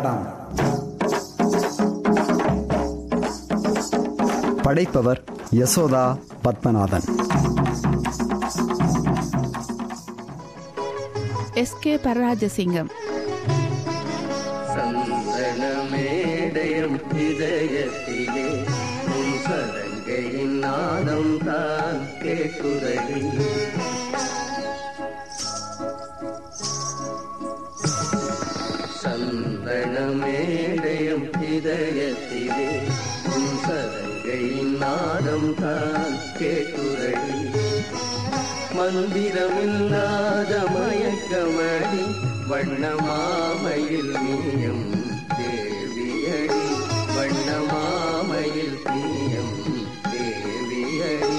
தடம் படைப்பவர் Yasodha Pathmanathan S K Pararajasingam சந்தனமேடயம் இதயத்திலே உன் சதங்கையின் நாதம் தான் கேட்குதடி சந்தனமேடயம் இதயத்திலே உன் சதங்கையின் நாதம் தான் கேட்குதடி மந்திரமில்லாத மயக்கமடி வண்ணமாமையில் நீயம் தேவியடி வண்ணமாமையில் நீயம் தேவியடி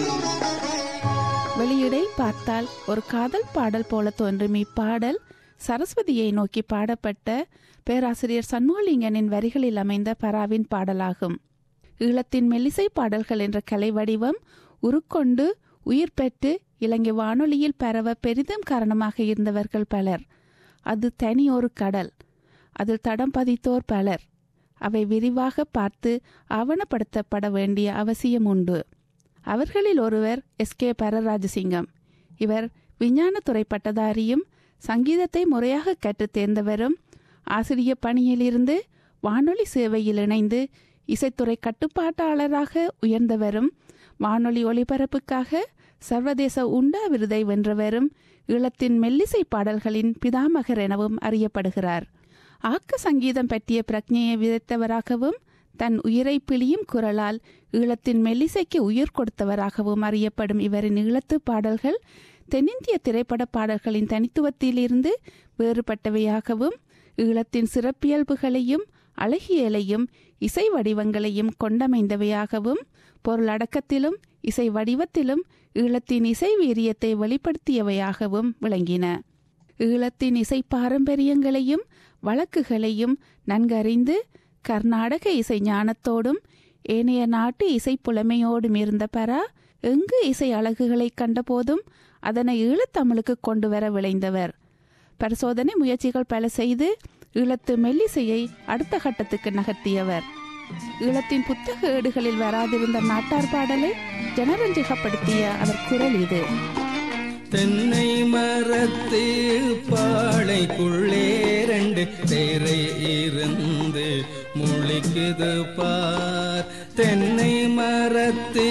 வெளியிடை பார்த்தால் ஒரு காதல் பாடல் போல தோன்றும் இப்பாடல் சரஸ்வதியை நோக்கி பாடப்பட்ட பேராசிரியர் சண்முகலிங்கனின் வரிகளில் அமைந்த பராவின் பாடலாகும் ஈழத்தின் மெல்லிசை பாடல்கள் என்ற கலை வடிவம் உருக்கொண்டு உயிர் பெற்று இலங்கை வானொலியில் பரவ பெரிதும் காரணமாக இருந்தவர்கள் பலர் அது தனி ஒரு கடல் அதில் தடம் பதித்தோர் பலர் அவை விரிவாக பார்த்து ஆவணப்படுத்தப்பட வேண்டிய அவசியம் உண்டு அவர்களில் ஒருவர் எஸ் கே பரராஜசிங்கம் இவர் விஞ்ஞானத்துறை பட்டதாரியும் சங்கீதத்தை முறையாக கற்றுத் தேர்ந்தவரும் ஆசிரிய பணியிலிருந்து வானொலி சேவையில் இணைந்து இசைத்துறை கட்டுப்பாட்டாளராக உயர்ந்தவரும் வானொலி ஒலிபரப்புக்காக சர்வதேச உண்டா விருதை வென்றவரும் ஈழத்தின் மெல்லிசை பாடல்களின் பிதாமகர் எனவும் அறியப்படுகிறார் ஆக்க சங்கீதம் பற்றிய பிரக்ஞையை விதைத்தவராகவும் தன் உயிரை பிழியும் குரலால் ஈழத்தின் மெல்லிசைக்கு உயிர் கொடுத்தவராகவும் அறியப்படும் இவரின் ஈழத்து பாடல்கள் தென்னிந்திய திரைப்பட பாடல்களின் தனித்துவத்திலிருந்து வேறுபட்டவையாகவும் ஈழத்தின் சிறப்பியல்புகளையும் அழகியலையும் இசை வடிவங்களையும் கொண்டமைந்தவையாகவும் பொருளடக்கத்திலும் இசை வடிவத்திலும் ஈழத்தின் இசை வீரியத்தை வெளிப்படுத்தியவையாகவும் விளங்கின ஈழத்தின் இசை பாரம்பரியங்களையும் வழக்குகளையும் நன்கறிந்து கர்நாடக இசை ஞானத்தோடும் ஏனைய நாட்டு இசை புலமையோடும் இருந்த பரா எங்கு இசை அழகுகளை கண்டபோதும் அதனை ஈழத்தமிழுக்கு கொண்டு வர விளைந்தவர் பரிசோதனை முயற்சிகள் பல செய்து ஈழத்து மெல்லிசையை அடுத்த கட்டத்துக்கு நகர்த்தியவர் ஈழத்தின் புத்தக ஏடுகளில் வராதிருந்த நாட்டார் பாடலை ஜனரஞ்சகப்படுத்திய அவர் குரல் இது தென்னை மரத்து பாளைக்குள்ளே ரெண்டு தேரை இருந்து முழிக்குது பார் தென்னை மரத்து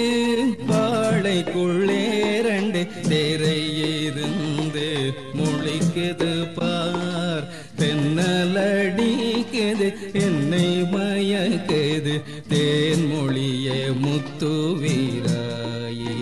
பாளைக்குள்ளே ரெண்டு தேரை இருந்து முழிக்குது பார் தென்னலடிக்குது என்னை மயக்குது தேன்மொழியே முத்து வீராயே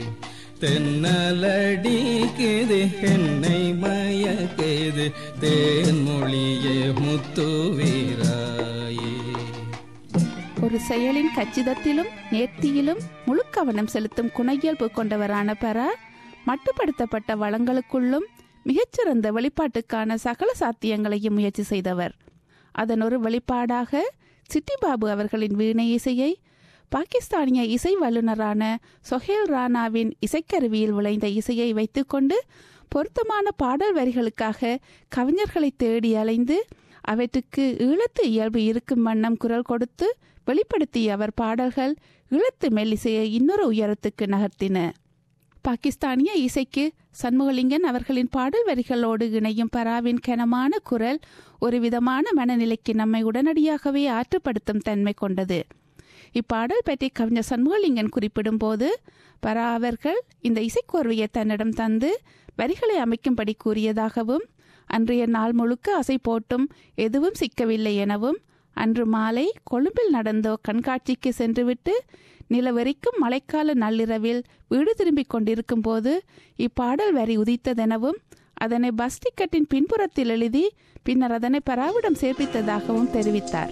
தென்னலடிக்குது என்னை மயக்குது தேன்மொழியே முத்து வீராயே ஒரு செயலின் கச்சிதத்திலும் நேர்த்தியிலும் முழு கவனம் செலுத்தும் குணயியல்பு கொண்டவரான பரா மட்டுப்படுத்தப்பட்ட வளங்களுக்குள்ளும் மிகச்சிறந்த வெளிப்பாட்டுக்கான சகல சாத்தியங்களையும் முயற்சி செய்தவர் அதன் ஒரு வெளிப்பாடாக சிட்டிபாபு அவர்களின் வீணை இசையை பாகிஸ்தானிய இசை வல்லுநரான சொஹேல் ராணாவின் இசைக்கருவியில் விளைந்த இசையை வைத்துக்கொண்டு பொருத்தமான பாடல் வரிகளுக்காக கவிஞர்களை தேடி அலைந்து அவற்றுக்கு ஈழத்து இயல்பு இருக்கும் வண்ணம் குரல் கொடுத்து வெளிப்படுத்திய அவர் பாடல்கள் ஈழத்து மெல்லிசையை இன்னொரு உயரத்துக்கு நகர்த்தின பாகிஸ்தானிய இசைக்கு சண்முகலிங்கன் அவர்களின் பாடல் வரிகளோடு இணையும் பராவின் கனமான குரல் ஒரு விதமான மனநிலைக்கு நம்மை உடனடியாகவே ஆற்றுப்படுத்தும் தன்மை கொண்டது இப்பாடல் பற்றி கவிஞர் சண்முகலிங்கன் குறிப்பிடும் போது பரா அவர்கள் இந்த இசைக்கோர்வையை தன்னிடம் தந்து வரிகளை அமைக்கும்படி கூறியதாகவும் அன்றைய நாள் முழுக்க அசை போட்டும் எதுவும் சிக்கவில்லை எனவும் அன்று மாலை கொழும்பில் நடந்த கண்காட்சிக்கு சென்றுவிட்டு நிலவெறிக்கும் மழைக்கால நள்ளிரவில் வீடு திரும்பிக் கொண்டிருக்கும் போது இப்பாடல் வரி உதித்ததெனவும் அதனை பஸ் டிக்கெட்டின் பின்புறத்தில் எழுதி பின்னர் அதனை பராவிடம் சேர்ப்பித்ததாகவும் தெரிவித்தார்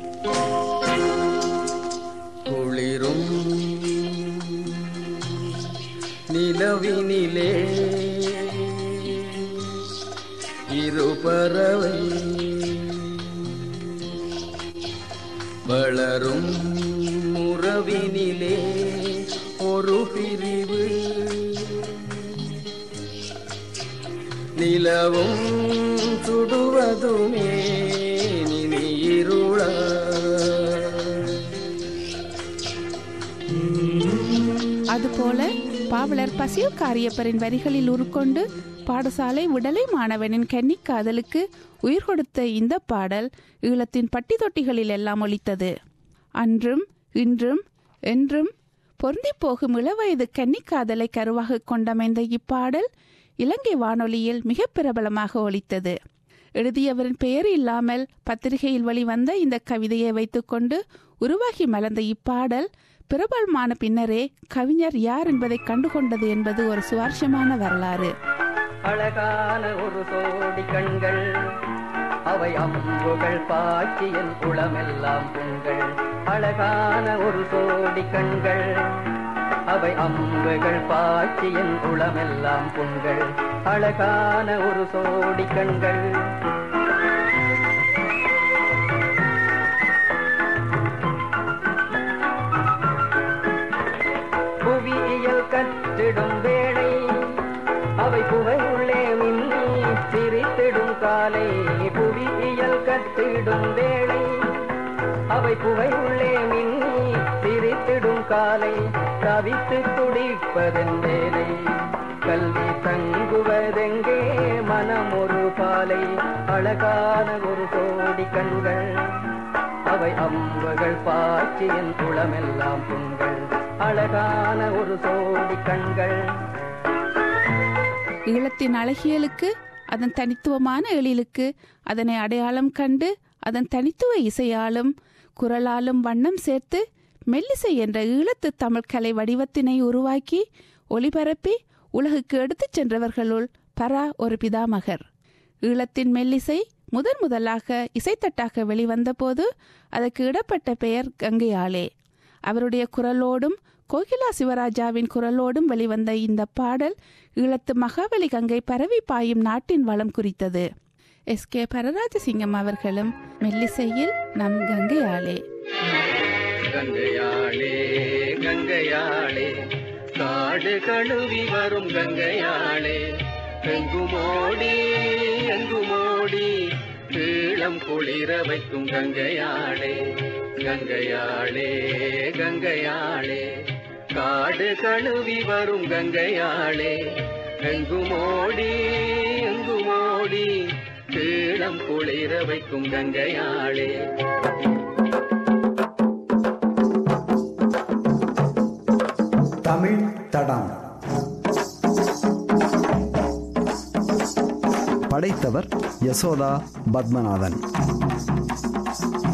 குளிரும் நிலவினிலே இரு பறவை வளரும் உறவினிலே ஒரு பிரிவு நிலவும் சுடுவதுமே நினி இருள அதுபோல பாவலர் பசில் காரியப்பரின் வரிகளில் உருக்கொண்டு பாடசாலை விடலை மாணவனின் கன்னிக் காதலுக்கு உயிர் கொடுத்த இந்த பாடல் ஈழத்தின் பட்டி தொட்டிகளில் எல்லாம் ஒலித்தது அன்றும் இன்றும் என்றும் பொருந்தி போகும் இளவயது கன்னிக்காதலை கருவாக கொண்டமைந்த இப்பாடல் இலங்கை வானொலியில் மிக பிரபலமாக ஒலித்தது எழுதியவரின் பெயர் இல்லாமல் பத்திரிகையில் வெளிவந்த இந்த கவிதையை வைத்துக்கொண்டு உருவாகி மலர்ந்த இப்பாடல் பிரபலமான பின்னரே கவிஞர் யார் என்பதை கண்டுகொண்டது என்பது ஒரு சுவாரஸ்யமான வரலாறு அழகான ஒரு சோடி கண்கள் அவை அம்புகள் பாய்ச்சியன் குளமெல்லாம் புண்கள் அழகான ஒரு சோடி கண்கள் அவை அம்புகள் பாய்ச்சியன் குளமெல்லாம் புண்கள் அழகான ஒரு சோடி கண்கள் புவியியல் கற்றிடும் வேளை அவை புகை உள்ளே மின்னி சிரித்திடும் காலை புவியியல் கற்றிடும் வேளை அவை புகை உள்ளே மின்னி சிரித்திடும் காலை தவித்து துடிப்பதன் வேலை கல்வி தங்குவதெங்கே மனம் ஒரு பாலை அழகான ஒரு கோடி கண்கள் அவை அம்புகள் பாய்ச்சியன் குளமெல்லாம் புண்கள் அழகான ஒரு சோடி கண்கள் ஈழத்தின் அழகியலுக்கு அதன் தனித்துவமான எழிலுக்கு அதனை அடையாளம் கண்டு அதன் தனித்துவ இசையாலும் குரலாலும் வண்ணம் சேர்த்து மெல்லிசை என்ற ஈழத்து தமிழ் கலை வடிவத்தினை உருவாக்கி ஒளிபரப்பி உலகுக்கு எடுத்துச் சென்றவர்களுள் பரா ஒரு பிதாமகர் ஈழத்தின் மெல்லிசை முதன் முதலாக இசைத்தட்டாக வெளிவந்த போது அதற்கு இடப்பட்ட பெயர் கங்கையாளே அவருடைய குரலோடும் கோகிலா சிவராஜாவின் குரலோடும் வெளிவந்த இந்த பாடல் ஈழத்து மகாபலி கங்கை பரவி பாயும் நாட்டின் வளம் குறித்தது எஸ் கே பரராஜசிங்கம் அவர்களும் மெல்லிசையில் நம் கங்கையாளே கங்கையாளே கங்கையாளே காடு கழுவி வரும் கங்கையாளே எங்குமோடி எங்குமோடி ஈழம் குளிர வைக்கும் கங்கையாளே கங்கையாளே கங்கையாளே காடு கழுவி வரும் கங்கையாளே எங்குமோடி எங்குமோடி ஈழம் குளிர வைக்கும் கங்கையாளே தமிழ் தடம் படைத்தவர் யசோதா பத்மநாதன்